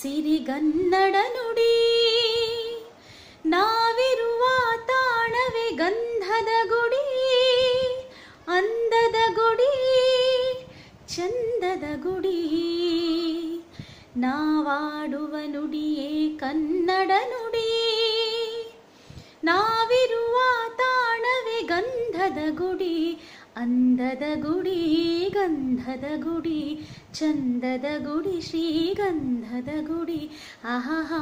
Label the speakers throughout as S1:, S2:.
S1: ಸಿರಿಗನ್ನಡ ನುಡಿ ನಾವಿರುವ ತಾಣವೇ ಗಂಧದ ಗುಡಿ ಅಂದದ ಗುಡಿ ಚಂದದ ಗುಡಿ ನಾವಾಡುವ ನುಡಿಯೇ ಕನ್ನಡ ನುಡಿ ನಾವಿರುವ ತಾಣವೇ ಗಂಧದ ಗುಡಿ ಅಂದದ ಗುಡಿ ಗಂಧದ ಗುಡಿ ಚಂದದ ಗುಡಿ ಶ್ರೀಗಂಧದ ಗುಡಿ ಆಹಾ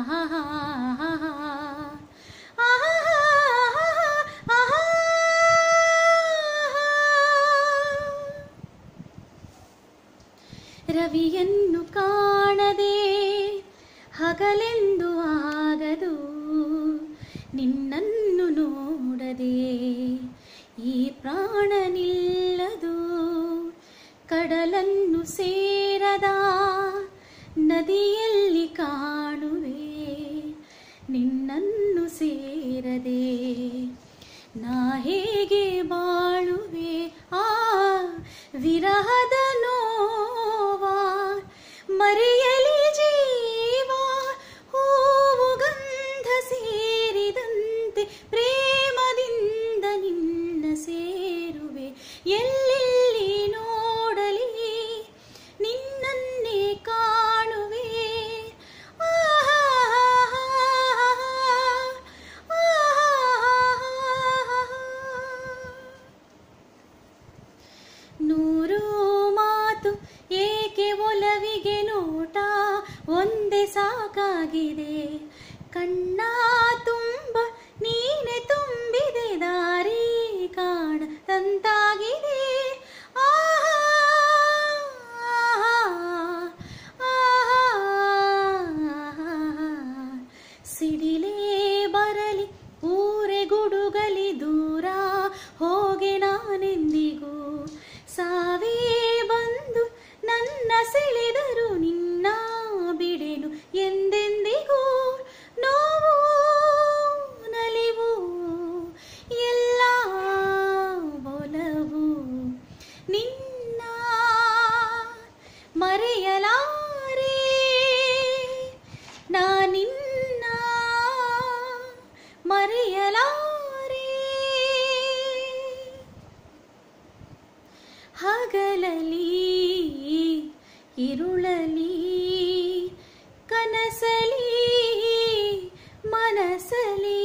S1: ರವಿಯನ್ನು ಕಾಣದೆ ಹಗಲೆಂದು ಆಗದು ನಿನ್ನನ್ನು ನೋಡದೆ ಈ ಪ್ರಾಣ ನಿಲ್ಲದು ಕಡಲನ್ನು ಸೇರದ ನದಿಯಲ್ಲಿ ಕಾಣುವೆ ನಿನ್ನನ್ನು ಸೇರದೆ ನಾ ಹೇಗೆ ಬಾಳುವೆ ಆ ವಿರಹದ ನೋವ ಮರೆಯಲಿ ಜೀವ ಹೂವು ಗಂಧ ಸೇರಿದಂತೆ ಪ್ರೇಮದಿಂದ ನಿನ್ನ ಸೇರುವೆ ಎಲ್ಲೆಲ್ಲಿ ನೋಡಲಿ ನಿನ್ನನ್ನೇ ಕಾಣುವೆ ನೂರು ಮಾತು ಏಕೆ ಒಲವಿಗೆ ನೋಟ ಒಂದೇ ಸಾಕಾಗಿದೆ ಕಣ್ಣ ತುಂಬ ನೀನೆ ತುಂಬಿದೆ ದಾರಿ ಕಾಣದಂತಾಗಿದೆ ಆಹಾ, ಆಹಾ, ಸಿಡಿಲೇ ಬರಲಿ ಊರೆ ಗುಡುಗಲಿ ದೂರ ಹೋಗೆ ನಾನೆಂದಿಗೂ ಸಾವೇ ಬಂದು ನನ್ನ ಸೆಳೆದರು ನಿನ್ನ ಬಿಡೆನು ಎಂದೆಂದಿಗೂ ನೋವು ನಲಿವು ಎಲ್ಲ ಒಲವು ನಿನ್ನ ಮರೆಯಲಾರೆ ನಾನಿನ್ನ ಮರೆಯಲಾರೆ ಹಗಲಲಿ ಇರುಳಲಿ ಕನಸಲಿ ಮನಸಲಿ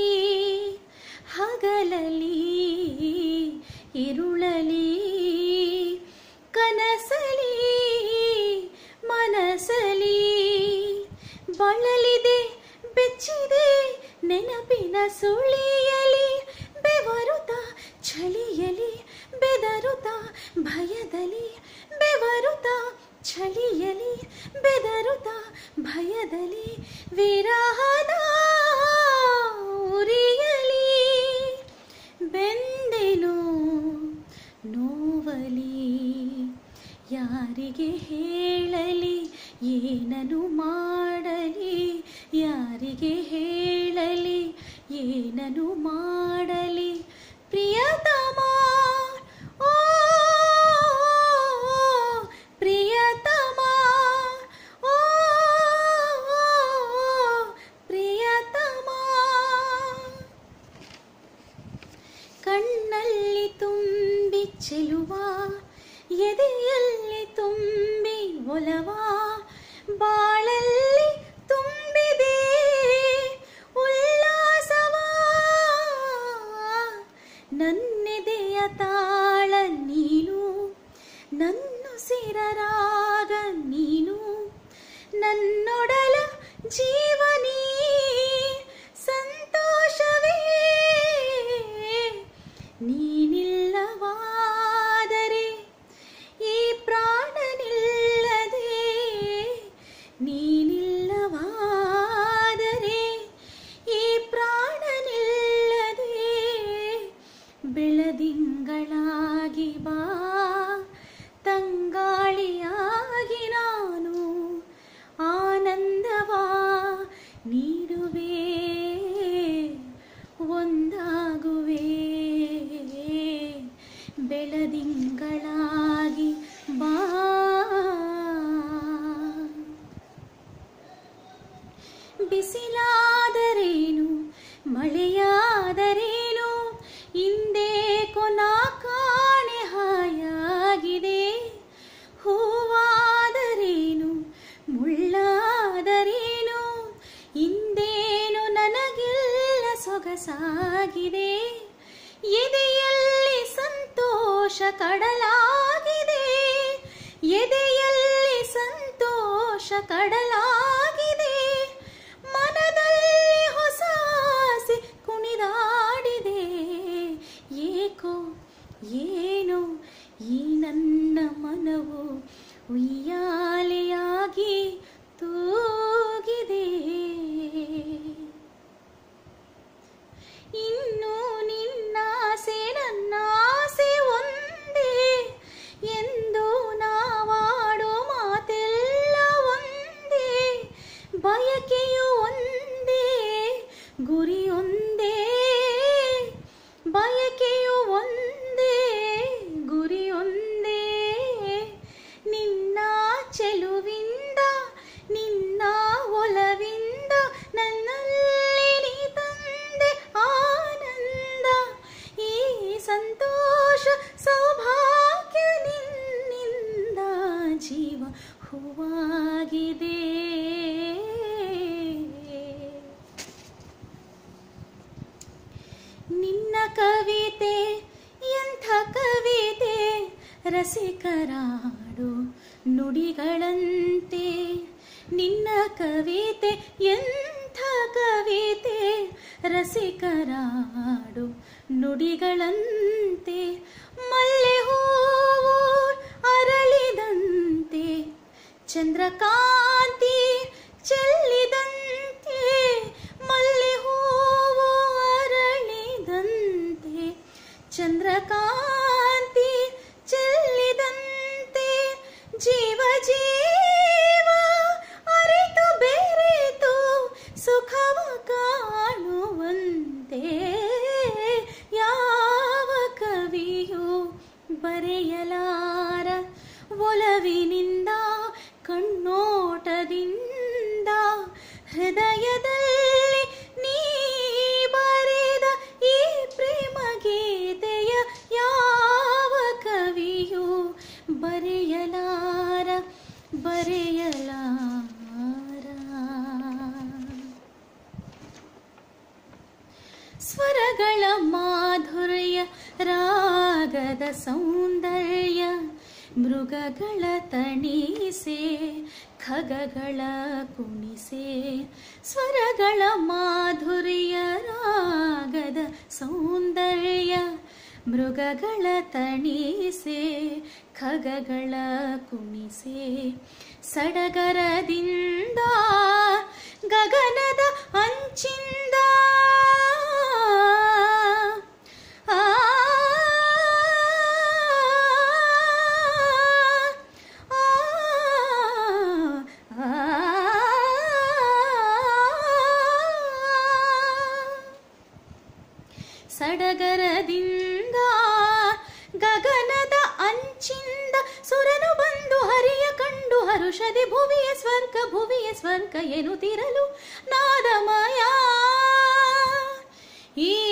S1: ಹಗಲಲಿ ಇರುಳಲಿ ಕನಸಲಿ ಮನಸಲಿ ಬಳಲಿದೆ ಬೆಚ್ಚಿದೆ ನೆನಪಿನ ಸುಳಿಯಲಿ ಬೆವರುತ್ತ ಚಳಿಯಲಿ ಬೆದರುತ್ತ ಭಯದಲ್ಲಿ ಬೆವರುತ್ತ ಚಳಿಯಲಿ ಬೆದರುತ್ತ ಭಯದಲ್ಲಿ ವಿರಹದ ಉರಿಯಲಿ ಬೆಂದೆನು ನೋವಲಿ ಯಾರಿಗೆ ಹೇಳಲಿ ಏನನು ಮಾಡಲಿ ಯಾರಿಗೆ ಹೇಳಲಿ ಏನನು ಮಾಡಲಿ ಪ್ರಿಯತಮ ಓ ಪ್ರಿಯತಮ ಓ ಪ್ರಿಯತಮ ಕಣ್ಣಲ್ಲಿ ತುಂಬಿ ಚೆಲುವ ಎದೆಯಲ್ಲಿ ತುಂಬಿ ಒಲವ ಬಾಳಲ್ಲಿ ತುಂಬಿದೆ ಉಲ್ಲಾಸವ ನನ್ನೆದೆಯ ತಾಳ ನೀನು ನನ್ನುಸಿರರಾಗ ನೀನು ನನ್ನೊಡಲ ಜೀವನೀ ಸಂತೋಷವೇ ನೀನಿಲ್ಲವಾದರೆ ಈ ಪ್ರಾಣ ನಿಲ್ಲದೆ ನೀನಿಲ್ಲವಾದರೆ ಈ ಪ್ರಾಣ ನಿಲ್ಲದೆ ಬೆಳದಿಂಗಳಾಗಿ ಬಾ ತಂಗಾಳಿಯಾಗಿ ನಾನು ಆನಂದವಾ ನೀಡುವೆ ಒಂದಾಗುವೆ ಬೆಳದಿಂಗಳಾಗಿ ಬಾ ಕಡಲಾಗಿದೆ ಎದೆಯಲ್ಲಿ ಸಂತೋಷ ಕಡಲಾಗಿದೆ ಮನದಲ್ಲಿ ಹೊಸ ಆಸೆ ಕುಣಿದಾಡಿದೆ ಏಕೋ ಏನೋ ಈ ನನ್ನ ಮನವು ಉಯ್ಯಾಲೆಯಾಗಿ ತೂಗಿದೆ ಇನ್ನು ನಿನ್ನಾಸೆ ನನ್ನಾಸೆ ಒಂದೇ ಎಂದು ನಾವಾಡೋ ಮಾತೆಲ್ಲ ಒಂದೇ ಬಯಕೆಯು ಒಂದೇ ಗುರಿಯೊಂದೇ ಬಯಕೆಯು ಒಂದೇ ಗುರಿಯೊಂದೇ ನಿನ್ನ ಚೆಲುವಿಂದ ನಿನ್ನ ಒಲವಿಂದ ನನ್ನಲ್ಲಿ ನೀ ತಂದೆ ಆನಂದ ಈ ಸಂತೋಷ ಸೌಭಾಗ್ಯ ನಿನ್ನಿಂದ ಜೀವ ಹೂವಾಗಿದೆ ನಿನ್ನ ಕವಿತೆ ಎಂಥ ಕವಿತೆ ರಸಿಕರಾಡು ನುಡಿಗಳಂತೆ ನಿನ್ನ ಕವಿತೆ ಎಂಥ ಕವಿತೆ ರಸಿಕರಾಡು ನುಡಿಗಳಂತೆ ಮಲ್ಲೆ ಹೂವು ಅರಳಿದಂತೆ ಚಂದ್ರಕಾಂತಿ ಚೆಲ್ಲಿದಂತೆ ಮಲ್ಲೆ ಹೂವು ಅರಳಿದಂತೆ ಚಂದ್ರಕಾಂತಿ ಚೆಲ್ಲಿದಂತೆ ಜೀವ ಜೀವ ಅರಿತು ಬೆರೆತು ಸುಖವ ಕಾಣುವಂತೆ ಯಾವ ಕವಿಯು ಬರೆಯಲಾರ ಒಲವಿನಿಂದ ಕಣ್ಣೋಟದಿಂದ ಹೃದಯದಲ್ಲಿ ನೀ ಬರೆದ ಈ ಪ್ರೇಮ ಗೀತೆಯ ಯಾವ ಕವಿಯು ಬರೆಯಲಾರ ಬರೆಯಲಾರ ಸ್ವರಗಳ ಮಾಧುರ್ಯ ರಾಗದ ಸೌಂದರ್ಯ ಮೃಗಗಳ ತಣಿಸೆ ಖಗಗಳ ಕುಣಿಸೆ ಸ್ವರಗಳ ಮಾಧುರ್ಯ ರಾಗದ ಸೌಂದರ್ಯ ಮೃಗಗಳ ತಣಿಸೆ ಖಗಗಳ ಕುಣಿಸೆ ಸಡಗರದಿಂದ ಗಗನದ ಅಂಚಿಂದ ಆ ಸಡಗರದಿಂದ ಗಗನದ ಅಂಚಿಂದ ಸುರನು ಬಂದು ಹರಿಯ ಕಂಡು ಹರುಷದೆ ಭುವಿಯ ಸ್ವರ್ಗ ಭುವಿಯ ಸ್ವರ್ಗ ಎನ್ನುತ್ತಿರಲು ನಾದಮಯ ಈ